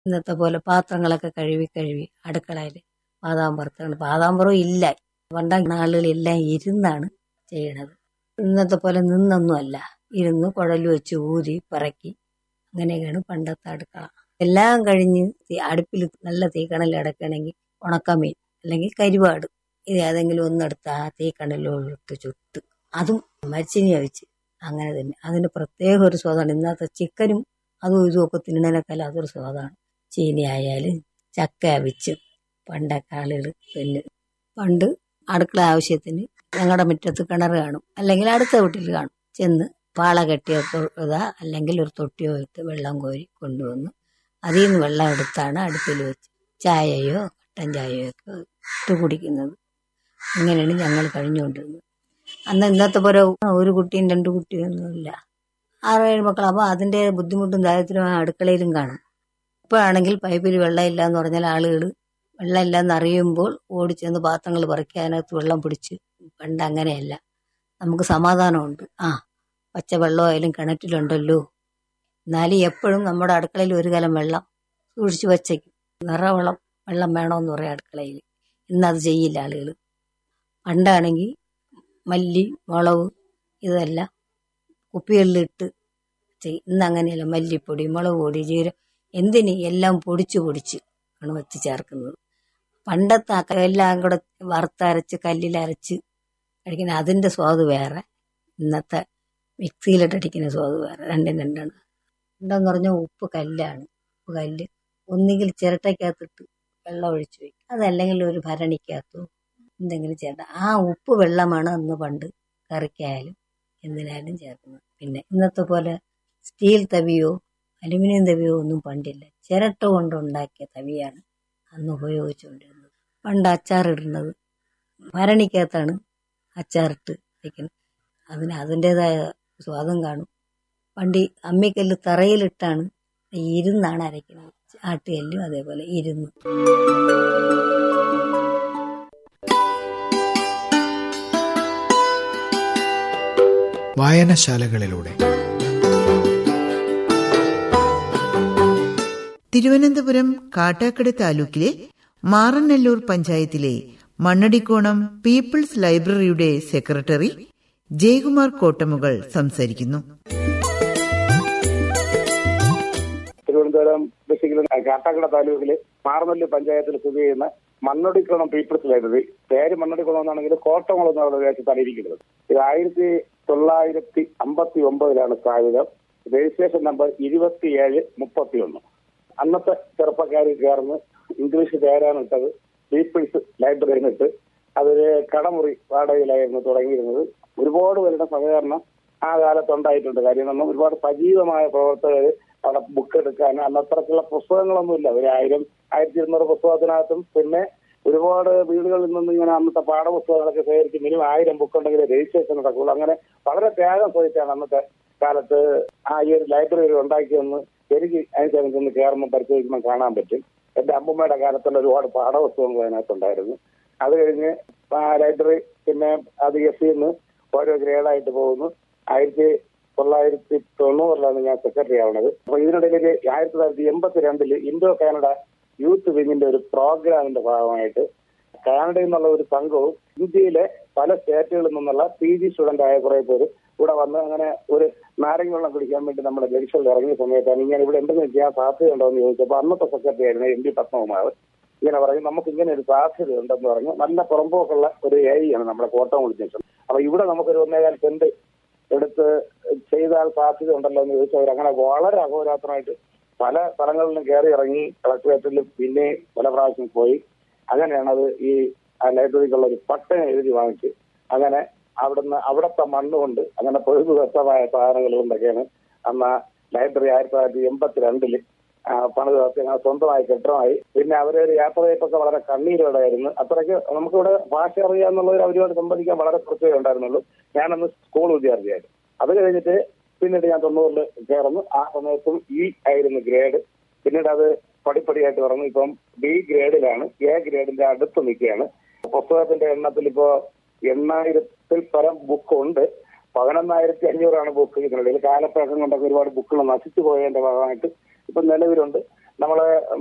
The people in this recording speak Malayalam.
ഇന്നത്തെ പോലെ പാത്രങ്ങളൊക്കെ കഴുകി കഴുകി അടുക്കളയിൽ പാതാമ്പുറത്താണ് പാതാമ്പുറം ഇല്ല പണ്ട ആളുകളെല്ലാം ഇരുന്നാണ് ചെയ്യണത് ഇന്നത്തെ പോലെ നിന്നൊന്നും അല്ല ഇരുന്ന് കുഴൽ വെച്ച് ഊതി പറക്കി അങ്ങനെയൊക്കെയാണ് പണ്ടത്തെ അടുക്കള എല്ലാം കഴിഞ്ഞ് തീ- അടുപ്പിൽ നല്ല തീക്കണൽ അടക്കണമെങ്കിൽ ഉണക്കമീൻ അല്ലെങ്കിൽ കരിവാട് ഇത് ഏതെങ്കിലും ഒന്നെടുത്ത് ആ തീക്കണലിലോട്ട് ചുട്ട് അതും മരിച്ചിനി വെച്ച് അങ്ങനെ തന്നെ അതിന് പ്രത്യേക ഒരു സ്വാദാണ് ഇന്നത്തെ ചിക്കനും അതും ഇതും ഒക്കെ തിന്നണേനേക്കാൾ അതൊരു സ്വാദാണ് ചീനി ആയാലും ചക്ക അവിച്ച് പണ്ടൊക്കെ ആളുകൾ പിന്നെ പണ്ട് അടുക്കള ആവശ്യത്തിന് ഞങ്ങളുടെ മുറ്റത്ത് കിണർ കാണും അല്ലെങ്കിൽ അടുത്ത വീട്ടിൽ കാണും ചെന്ന് പാള കെട്ടിയ ഇതാ അല്ലെങ്കിൽ ഒരു തൊട്ടിയോ എടുത്ത് വെള്ളം കോരി കൊണ്ടുവന്ന് അതിൽ നിന്ന് വെള്ളം എടുത്താണ് അടുപ്പിൽ വെച്ച് ചായയോ കട്ടൻ ചായയോ ഒക്കെ ഇട്ട് കുടിക്കുന്നത് അങ്ങനെയാണ് ഞങ്ങൾ കഴിഞ്ഞുകൊണ്ടിരുന്നത് അന്ന് ഇന്നത്തെ പോലെ ഒരു കുട്ടിയും രണ്ട് കുട്ടിയും ഒന്നുമില്ല ആറ് ഏഴ് മക്കളാകുമ്പോൾ അതിൻ്റെ ബുദ്ധിമുട്ടും ദാരിദ്ര്യവും അടുക്കളയിലും കാണും ഇപ്പോഴാണെങ്കിൽ പൈപ്പിൽ വെള്ളമില്ല എന്ന് പറഞ്ഞാൽ ആളുകൾ വെള്ളമില്ല എന്നറിയുമ്പോൾ ഓടിച്ചെന്ന് പാത്രങ്ങൾ പറക്കി അതിനകത്ത് വെള്ളം പിടിച്ച് പണ്ട് അങ്ങനെയല്ല നമുക്ക് സമാധാനമുണ്ട് ആ പച്ച വെള്ളമായാലും കിണറ്റിലുണ്ടല്ലോ എന്നാലും എപ്പോഴും നമ്മുടെ അടുക്കളയിൽ ഒരു കലം വെള്ളം സൂക്ഷിച്ച് വച്ചേക്കും നിറവെള്ളം വെള്ളം വേണമെന്ന് പറയും അടുക്കളയിൽ ഇന്നത് ചെയ്യില്ല ആളുകൾ പണ്ടാണെങ്കിൽ മല്ലി മുളക് ഇതെല്ലാം കുപ്പികളിലിട്ട് ചെയ്യും ഇന്ന് അങ്ങനെയല്ല മല്ലിപ്പൊടി മുളക് പൊടി ജീരം എന്തിന് എല്ലാം പൊടിച്ച് പൊടിച്ച് ആണ് വെച്ച് ചേർക്കുന്നത് പണ്ടത്തെ ആ എല്ലാം കൂടെ വറുത്തരച്ച് കല്ലിലരച്ച് കഴിക്കുന്ന അതിൻ്റെ സ്വാദ് വേറെ ഇന്നത്തെ മിക്സിയിലിട്ട് അടിക്കുന്ന സ്വാദ് വേറെ രണ്ടും രണ്ടാണ് പണ്ടെന്ന് പറഞ്ഞാൽ ഉപ്പ് കല്ലാണ് ഉപ്പ് കല്ല് ഒന്നുകിൽ ചിരട്ടയ്ക്കകത്തിട്ട് വെള്ളം ഒഴിച്ച് വയ്ക്കും അതല്ലെങ്കിൽ ഒരു ഭരണിക്കകത്തോ എന്തെങ്കിലും ചേർത്ത ആ ഉപ്പ് വെള്ളമാണ് അന്ന് പണ്ട് കറിക്കായാലും എന്തിനായാലും ചേർക്കുന്നത് പിന്നെ ഇന്നത്തെ പോലെ സ്റ്റീൽ തവിയോ അലുമിനിയം തവിയോ ഒന്നും പണ്ടില്ല ചിരട്ട കൊണ്ടുണ്ടാക്കിയ തവിയാണ് അന്ന് ഉപയോഗിച്ചുകൊണ്ടിരുന്നത് പണ്ട് അച്ചാറിടുന്നത് ഭരണിക്കകത്താണ് അച്ചാറിട്ട് വയ്ക്കുന്നത് അതിന് അതിൻ്റെതായ സ്വാദം കാണും പണ്ട് ഈ അമ്മിക്കല്ല് തറയിലിട്ടാണ് ഇരുന്നാണ് അരയ്ക്കുന്നത് ആട്ടുകല്ലും അതേപോലെ ഇരുന്ന് വായനശാലകളിലൂടെ തിരുവനന്തപുരം കാട്ടാക്കട താലൂക്കിലെ മാറനല്ലൂർ പഞ്ചായത്തിലെ മണ്ണടിക്കോണം പീപ്പിൾസ് ലൈബ്രറിയുടെ സെക്രട്ടറി ജയകുമാർ കോട്ടമുകൾ സംസാരിക്കുന്നു തിരുവനന്തപുരം ഡിസ്ട്രിക്റ്റിലെ കാട്ടാക്കട താലൂക്കില് മാറനല്ലൂർ പഞ്ചായത്തിൽ സ്ഥിതി ചെയ്യുന്ന മണ്ണടിക്കുളം പീപ്പിൾസ് ലൈബ്രറി പേര് മണ്ണടിക്കുളം എന്നാണെങ്കിൽ കോട്ടമുളം എന്നുള്ള ദേശത്താണ് ഇരിക്കുന്നത് ഇത് ആയിരത്തി തൊള്ളായിരത്തി അമ്പത്തി ഒമ്പതിലാണ് സ്ഥാപിതം രജിസ്ട്രേഷൻ നമ്പർ ഇരുപത്തിയേഴ് മുപ്പത്തി ഒന്ന് അന്നത്തെ ചെറുപ്പക്കാർ ചേർന്ന് ഇംഗ്ലീഷ് പേരാണ് ഇട്ടത് പീപ്പിൾസ് ലൈബ്രറി ഇട്ട് അതൊരു കടമുറി വാടകയിലായിരുന്നു തുടങ്ങിയിരുന്നത് ഒരുപാട് പേരുടെ സഹകരണം ആ കാലത്തുണ്ടായിട്ടുണ്ട് കാര്യം നമ്മൾ ഒരുപാട് സജീവമായ പ്രവർത്തകർ അവിടെ ബുക്ക് എടുക്കാൻ അന്നത്രക്കുള്ള പുസ്തകങ്ങളൊന്നുമില്ല ഒരു ആയിരം ആയിരത്തി ഇരുന്നൂറ് പുസ്തകത്തിനകത്തും പിന്നെ ഒരുപാട് വീടുകളിൽ നിന്ന് ഇങ്ങനെ അന്നത്തെ പാഠപുസ്തകങ്ങളൊക്കെ ശേഖരിച്ച് മിനിമം ആയിരം ബുക്ക് ഉണ്ടെങ്കിൽ രജിസ്ട്രേഷൻ നടക്കുള്ളൂ അങ്ങനെ വളരെ ത്യാഗം സഹിച്ചാണ് അന്നത്തെ കാലത്ത് ആ ഈ ഒരു ലൈബ്രറി ഉണ്ടാക്കിയെന്ന് എനിക്ക് അതിനകത്ത് ഒന്ന് കയറുമ്പോൾ പരിശോധിക്കുമ്പോൾ കാണാൻ പറ്റും എന്റെ അമ്മൂമ്മയുടെ കാലത്തുള്ള ഒരുപാട് പാഠപുസ്തകങ്ങൾ അതിനകത്തുണ്ടായിരുന്നു അത് കഴിഞ്ഞ് ആ ലൈബ്രറി പിന്നെ അത് എസ് സിന്ന് ഓരോ ഗ്രേഡായിട്ട് പോകുന്നു ആയിരത്തി തൊള്ളായിരത്തി തൊണ്ണൂറിലാണ് ഞാൻ സെക്രട്ടറി ആവുന്നത് അപ്പൊ ഇതിനിടയിൽ ആയിരത്തി തൊള്ളായിരത്തി എൺപത്തിരണ്ടില് ഇന്തോ കാനഡ യൂത്ത് വിങ്ങിന്റെ ഒരു പ്രോഗ്രാമിന്റെ ഭാഗമായിട്ട് കാനഡയിൽ നിന്നുള്ള ഒരു സംഘവും ഇന്ത്യയിലെ പല സ്റ്റേറ്റുകളിൽ നിന്നുള്ള പി ജി സ്റ്റുഡന്റ് ആയ കുറെ പേര് ഇവിടെ വന്ന് അങ്ങനെ ഒരു നാരങ്ങ വെള്ളം കുടിക്കാൻ വേണ്ടി നമ്മുടെ ജംഗ്ഷനിൽ ഇറങ്ങിയ സമയത്താണ് ഇങ്ങനെ ഇവിടെ എന്തെങ്കിലും ചെയ്യാൻ സാധ്യതയുണ്ടോ എന്ന് ചോദിച്ചപ്പോൾ അന്നത്തെ സെക്രട്ടറി ആയിരുന്നു എം പി പത്മകുമാർ ഇങ്ങനെ പറഞ്ഞു നമുക്ക് ഇങ്ങനെ ഒരു സാധ്യത ഉണ്ടെന്ന് പറഞ്ഞു നല്ല പുറമ്പോക്കുള്ള ഒരു ഏരിയയാണ് നമ്മുടെ കോട്ടം ജംഗ്ഷൻ അപ്പൊ ഇവിടെ നമുക്കൊരു ഒന്നേകാൽ സെന്റ് എടുത്ത് ചെയ്താൽ സാധ്യത ഉണ്ടല്ലോ എന്ന് ചോദിച്ചു അവർ അങ്ങനെ വളരെ അഹോരാത്രമായിട്ട് പല സ്ഥലങ്ങളിലും കയറി ഇറങ്ങി കളക്ടറേറ്റിൽ പിന്നെ പല പ്രാവശ്യം പോയി അങ്ങനെയാണ് അത് ഈ ആ ലൈബ്രറിക്കുള്ള ഒരു പട്ടയം എഴുതി വാങ്ങിച്ച് അങ്ങനെ അവിടുന്ന് അവിടുത്തെ മണ്ണ് കൊണ്ട് അങ്ങനെ പൊഴുതു വ്യക്തമായ സാധനങ്ങൾ കൊണ്ടൊക്കെയാണ് അന്ന് ആ ലൈബ്രറി ആയിരത്തി തൊള്ളായിരത്തി എൺപത്തിരണ്ടില് പണിത് നിർത്തി അങ്ങനെ സ്വന്തമായി കെട്ടിടമായി പിന്നെ അവരൊരു യാത്രയപ്പൊക്കെ വളരെ കണ്ണീരോടായിരുന്നു അത്രയ്ക്ക് നമുക്കിവിടെ ഭാഷ അറിയാന്നുള്ളവർ അവരുമായിട്ട് സംബന്ധിക്കാൻ വളരെ കുറച്ചേ ഉണ്ടായിരുന്നുള്ളൂ ഞാനന്ന് സ്കൂൾ വിദ്യാർത്ഥിയായിരുന്നു അത് കഴിഞ്ഞിട്ട് പിന്നീട് ഞാൻ തൊണ്ണൂറിൽ ചേർന്നു ആ സമയത്തും ഇ ആയിരുന്നു ഗ്രേഡ് പിന്നീട് അത് പടിപ്പടിയായിട്ട് പറഞ്ഞു ഇപ്പം ബി ഗ്രേഡിലാണ് എ ഗ്രേഡിന്റെ അടുത്ത് നിൽക്കുകയാണ് പുസ്തകത്തിന്റെ എണ്ണത്തിൽ ഇപ്പോ എണ്ണായിരത്തിൽ പരം ബുക്കുണ്ട് പതിനൊന്നായിരത്തി അഞ്ഞൂറാണ് ബുക്ക് ഇതിനിടയിൽ കാലപ്പഴക്കം കൊണ്ടൊക്കെ ഒരുപാട് ബുക്കുകൾ നശിച്ചു പോയതിന്റെ ഭാഗമായിട്ട് ഇപ്പൊ നിലവിലുണ്ട് നമ്മളെ